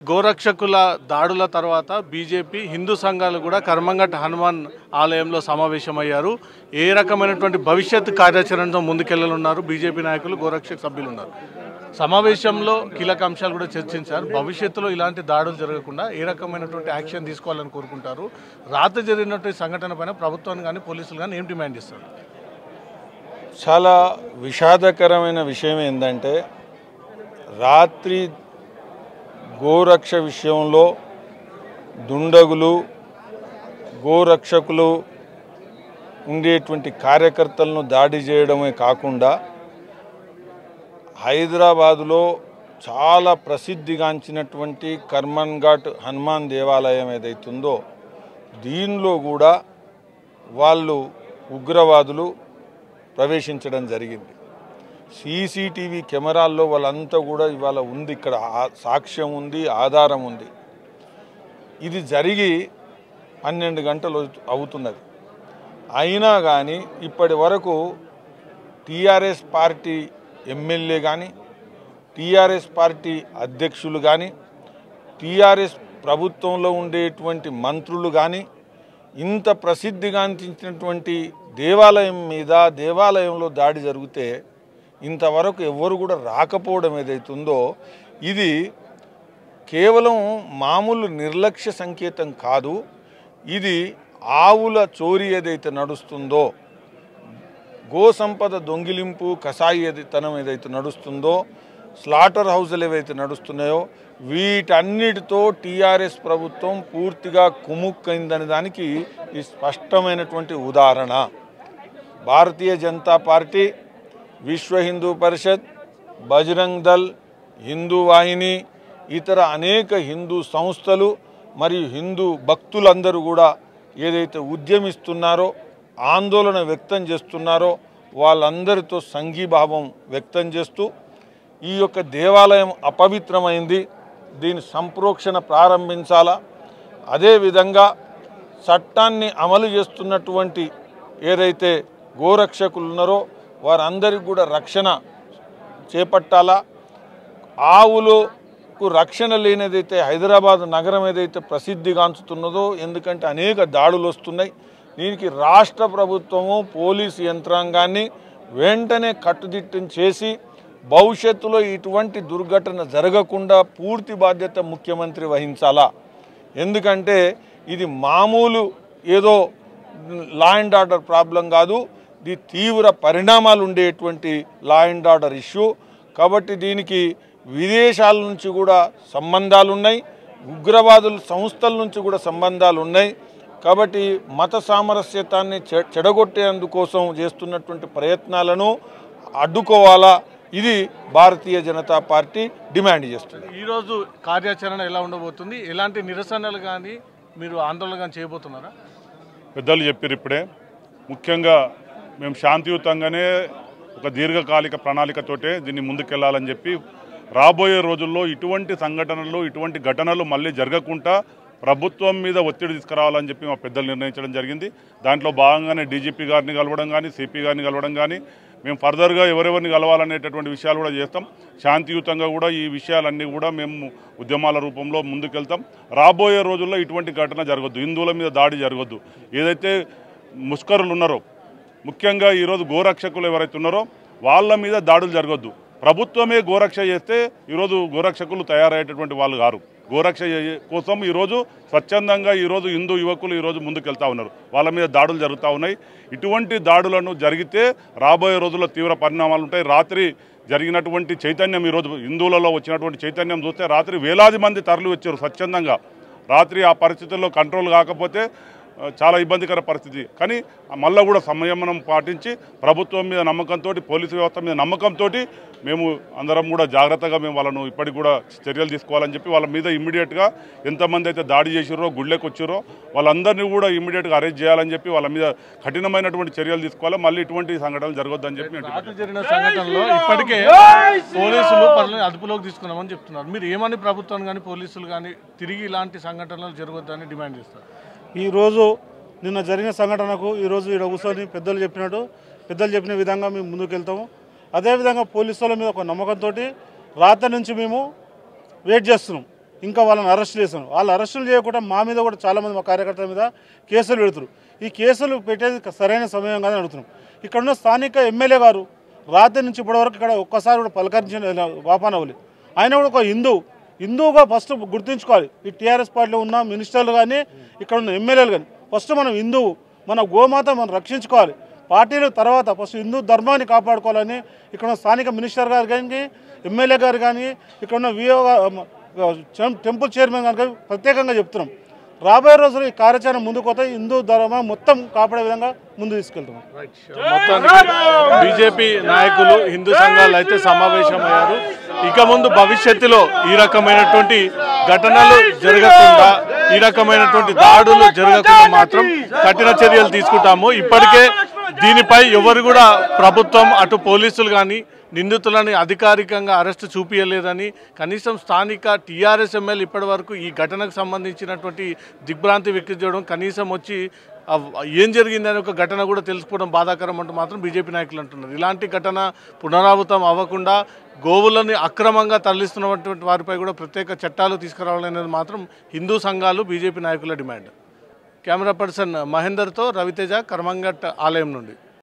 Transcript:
గోరక్షకుల దాడుల తర్వాత బీజేపీ హిందూ సంఘాలు కూడా కర్మంగట్ హనుమాన్ ఆలయంలో సమావేశమయ్యారు ఏ రకమైనటువంటి భవిష్యత్ కార్యాచరణతో ముందుకెళ్లనున్నారు బీజేపీ నాయకులు గోరక్షక సభ్యులు ఉన్నారు సమావేశంలో కీలక అంశాలు కూడా చర్చించారు భవిష్యత్తులో ఇలాంటి దాడులు జరగకుండా ఏ రకమైనటువంటి యాక్షన్ తీసుకోవాలని కోరుకుంటారు రాత్రి జరిగినటువంటి సంఘటన పైన ప్రభుత్వాన్ని కానీ పోలీసులు కానీ ఏం డిమాండ్ చేస్తారు చాలా విషాదకరమైన విషయం ఏంటంటే రాత్రి గోరక్ష విషయంలో దుండగులు గోరక్షకులు ఉండేటువంటి కార్యకర్తలను దాడి చేయడమే కాకుండా హైదరాబాదులో చాలా ప్రసిద్ధిగాంచినటువంటి కర్మన్ ఘాట్ హనుమాన్ దేవాలయం ఏదైతుందో దీనిలో కూడా వాళ్ళు ఉగ్రవాదులు ప్రవేశించడం జరిగింది సీసీటీవీ కెమెరాల్లో వాళ్ళంతా కూడా ఇవాళ ఉంది ఇక్కడ ఆ- సాక్ష్యం ఉంది ఆధారం ఉంది ఇది జరిగి పన్నెండు గంటలు అవుతున్నది అయినా కానీ ఇప్పటి వరకు టీఆర్ఎస్ పార్టీ ఎమ్మెల్యే కానీ టీఆర్ఎస్ పార్టీ అధ్యక్షులు కానీ టీఆర్ఎస్ ప్రభుత్వంలో ఉండేటువంటి మంత్రులు కానీ ఇంత ప్రసిద్ధిగాంచినటువంటి దేవాలయం మీద దేవాలయంలో దాడి జరిగితే ఇంతవరకు ఎవ్వరు కూడా రాకపోవడం ఏదైతుందో ఇది కేవలం మామూలు నిర్లక్ష్య సంకేతం కాదు ఇది ఆవుల చోరీ ఏదైతే నడుస్తుందో గో సంపద దొంగిలింపు కషాయి ఏది తనం ఏదైతే నడుస్తుందో స్లాటర్ హౌజులు ఏవైతే నడుస్తున్నాయో వీటన్నిటితో టీఆర్ఎస్ ప్రభుత్వం పూర్తిగా కుముక్కైందనే దానికి ఈ స్పష్టమైనటువంటి ఉదాహరణ భారతీయ జనతా పార్టీ విశ్వ హిందూ పరిషత్ బజరంగ్ దల్ హిందూ వాహిని ఇతర అనేక హిందూ సంస్థలు మరియు హిందూ భక్తులందరూ కూడా ఏదైతే ఉద్యమిస్తున్నారో ఆందోళన వ్యక్తం చేస్తున్నారో వాళ్ళందరితో సంఘీభావం వ్యక్తం చేస్తూ ఈ యొక్క దేవాలయం అపవిత్రమైంది దీని సంప్రోక్షణ ప్రారంభించాలా అదేవిధంగా చట్టాన్ని అమలు చేస్తున్నటువంటి ఏదైతే గోరక్షకులు ఉన్నారో వారందరికీ కూడా రక్షణ చేపట్టాలా ఆవులకు రక్షణ లేనిదైతే హైదరాబాద్ నగరం ఏదైతే ప్రసిద్ధిగాంచుతున్నదో ఎందుకంటే అనేక దాడులు వస్తున్నాయి దీనికి రాష్ట్ర ప్రభుత్వము పోలీసు యంత్రాంగాన్ని వెంటనే కట్టుదిట్టం చేసి భవిష్యత్తులో ఇటువంటి దుర్ఘటన జరగకుండా పూర్తి బాధ్యత ముఖ్యమంత్రి వహించాలా ఎందుకంటే ఇది మామూలు ఏదో లా అండ్ ఆర్డర్ ప్రాబ్లం కాదు ఇది తీవ్ర పరిణామాలు ఉండేటువంటి లా అండ్ ఆర్డర్ ఇష్యూ కాబట్టి దీనికి విదేశాల నుంచి కూడా సంబంధాలు ఉన్నాయి ఉగ్రవాదుల సంస్థల నుంచి కూడా సంబంధాలు ఉన్నాయి కాబట్టి మత సామరస్యతాన్ని చె- చెడగొట్టేందుకోసం చేస్తున్నటువంటి ప్రయత్నాలను అడ్డుకోవాలా ఇది భారతీయ జనతా పార్టీ డిమాండ్ చేస్తుంది ఈరోజు కార్యాచరణ ఎలా ఉండబోతుంది ఎలాంటి నిరసనలు కానీ మీరు ఆందోళన కానీ చేయబోతున్నారా పెద్దలు చెప్పారు ఇప్పుడే ముఖ్యంగా మేము శాంతియుతంగానే ఒక దీర్ఘకాలిక ప్రణాళికతోటే దీన్ని ముందుకెళ్లాలని చెప్పి రాబోయే రోజుల్లో ఇటువంటి సంఘటనలు ఇటువంటి ఘటనలు మళ్ళీ జరగకుండా ప్రభుత్వం మీద ఒత్తిడి తీసుకురావాలని చెప్పి మా పెద్దలు నిర్ణయించడం జరిగింది దాంట్లో భాగంగానే డీజీపీ గారిని కలవడం కానీ సిపి గారిని కలవడం కానీ మేము ఫర్దర్గా ఎవరెవరిని కలవాలనేటటువంటి విషయాలు కూడా చేస్తాం శాంతియుతంగా కూడా ఈ విషయాలన్నీ కూడా మేము ఉద్యమాల రూపంలో ముందుకెళ్తాం రాబోయే రోజుల్లో ఇటువంటి ఘటన జరగద్దు హిందువుల మీద దాడి జరగద్దు ఏదైతే ముష్కరులు ఉన్నారో ముఖ్యంగా ఈరోజు గోరక్షకులు ఎవరైతే ఉన్నారో వాళ్ళ మీద దాడులు జరగద్దు ప్రభుత్వమే గోరక్ష చేస్తే ఈరోజు గోరక్షకులు తయారయ్యేటటువంటి వాళ్ళు కారు గోరక్ష చే- కోసం ఈరోజు స్వచ్ఛందంగా ఈరోజు హిందూ యువకులు ఈరోజు ముందుకెళ్తా ఉన్నారు వాళ్ళ మీద దాడులు జరుగుతూ ఉన్నాయి ఇటువంటి దాడులను జరిగితే రాబోయే రోజుల్లో తీవ్ర పరిణామాలు ఉంటాయి రాత్రి జరిగినటువంటి చైతన్యం ఈరోజు హిందువులలో వచ్చినటువంటి చైతన్యం చూస్తే రాత్రి వేలాది మంది తరలి వచ్చారు స్వచ్ఛందంగా రాత్రి ఆ పరిస్థితుల్లో కంట్రోల్ కాకపోతే ఆ, చాలా ఇబ్బందికర పరిస్థితి కానీ మళ్ళీ కూడా సంయమనం పాటించి ప్రభుత్వం మీద నమ్మకంతో పోలీసు వ్యవస్థ మీద నమ్మకంతో మేము అందరం కూడా జాగ్రత్తగా మేము వాళ్ళను ఇప్పటికి కూడా చర్యలు తీసుకోవాలని చెప్పి వాళ్ళ మీద ఇమ్మీడియట్గా ఎంతమంది అయితే దాడి చేసిరో గుళ్ళకి వచ్చిరో వాళ్ళందరినీ కూడా ఇమ్మీడియట్గా అరెస్ట్ చేయాలని చెప్పి వాళ్ళ మీద కఠినమైనటువంటి చర్యలు తీసుకోవాలి మళ్ళీ ఇటువంటి సంఘటనలు జరగొద్దని చెప్పి నేను రాత్రి జరిగిన సంఘటనలో ఇప్పటికే పోలీసులు పనులను అదుపులోకి తీసుకున్నామని చెప్తున్నారు మీరు ఏమని ప్రభుత్వం కానీ పోలీసులు కానీ తిరిగి ఇలాంటి సంఘటనలు జరగొద్దని డిమాండ్ చేస్తారు ఈరోజు నిన్న జరిగిన సంఘటనకు ఈరోజు ఇక్కడ కూర్చొని పెద్దలు చెప్పినట్టు పెద్దలు చెప్పిన విధంగా మేము ముందుకు వెళ్తాము అదేవిధంగా పోలీసుల మీద ఒక నమ్మకంతో రాత్రి నుంచి మేము వెయిట్ చేస్తున్నాం ఇంకా వాళ్ళని అరెస్ట్ చేస్తాను వాళ్ళు అరెస్టులు చేయకుండా మా మీద కూడా చాలామంది మా కార్యకర్తల మీద కేసులు పెడుతున్నారు ఈ కేసులు పెట్టేది సరైన సమయం కాదని అడుగుతున్నాం ఇక్కడ ఉన్న స్థానిక ఎమ్మెల్యే గారు రాత్రి నుంచి ఇప్పటివరకు ఇక్కడ ఒక్కసారి కూడా పలకరించిన వాపాన అవ్వలేదు ఆయన కూడా ఒక హిందూ హిందువుగా ఫస్ట్ గుర్తుంచుకోవాలి ఈ టీఆర్ఎస్ పార్టీలో ఉన్న మినిస్టర్లు కానీ ఇక్కడ ఉన్న ఎమ్మెల్యేలు కానీ ఫస్ట్ మనం హిందువు మన గోమాత మనం రక్షించుకోవాలి పార్టీల తర్వాత ఫస్ట్ హిందూ ధర్మాన్ని కాపాడుకోవాలని ఇక్కడ ఉన్న స్థానిక మినిస్టర్ గారు కానీ ఎమ్మెల్యే గారు కానీ ఇక్కడ ఉన్న విఓ టెంపుల్ చైర్మన్ గారు కానీ ప్రత్యేకంగా చెప్తున్నాం రాబోయే రోజుల్లో ఈ కార్యాచరణ ముందుకు పోతే హిందూ ధర్మం మొత్తం కాపాడే విధంగా ముందు తీసుకెళ్తున్నాం మొత్తానికి బీజేపీ నాయకులు హిందూ సంఘాలు అయితే సమావేశమయ్యారు ఇక ముందు భవిష్యత్తులో ఈ రకమైనటువంటి ఘటనలు జరగకుండా ఈ రకమైనటువంటి దాడులు జరగకుండా మాత్రం కఠిన చర్యలు తీసుకుంటాము ఇప్పటికే దీనిపై ఎవరు కూడా ప్రభుత్వం అటు పోలీసులు కానీ నిందితులని అధికారికంగా అరెస్టు చూపించలేదని కనీసం స్థానిక టీఆర్ఎస్ ఎమ్మెల్యే ఇప్పటి వరకు ఈ ఘటనకు సంబంధించినటువంటి దిగ్భ్రాంతి వ్యక్తం చేయడం కనీసం వచ్చి ఆ ఏం జరిగిందని ఒక ఘటన కూడా తెలుసుకోవడం బాధాకరం అంటూ మాత్రం బీజేపీ నాయకులు అంటున్నారు ఇలాంటి ఘటన పునరావృతం అవ్వకుండా గోవులని అక్రమంగా తరలిస్తున్నటువంటి వారిపై కూడా ప్రత్యేక చట్టాలు తీసుకురావాలనేది మాత్రం హిందూ సంఘాలు బీజేపీ నాయకుల డిమాండ్ కెమెరా పర్సన్ మహేందర్తో రవితేజ కర్మంగట్ ఆలయం నుండి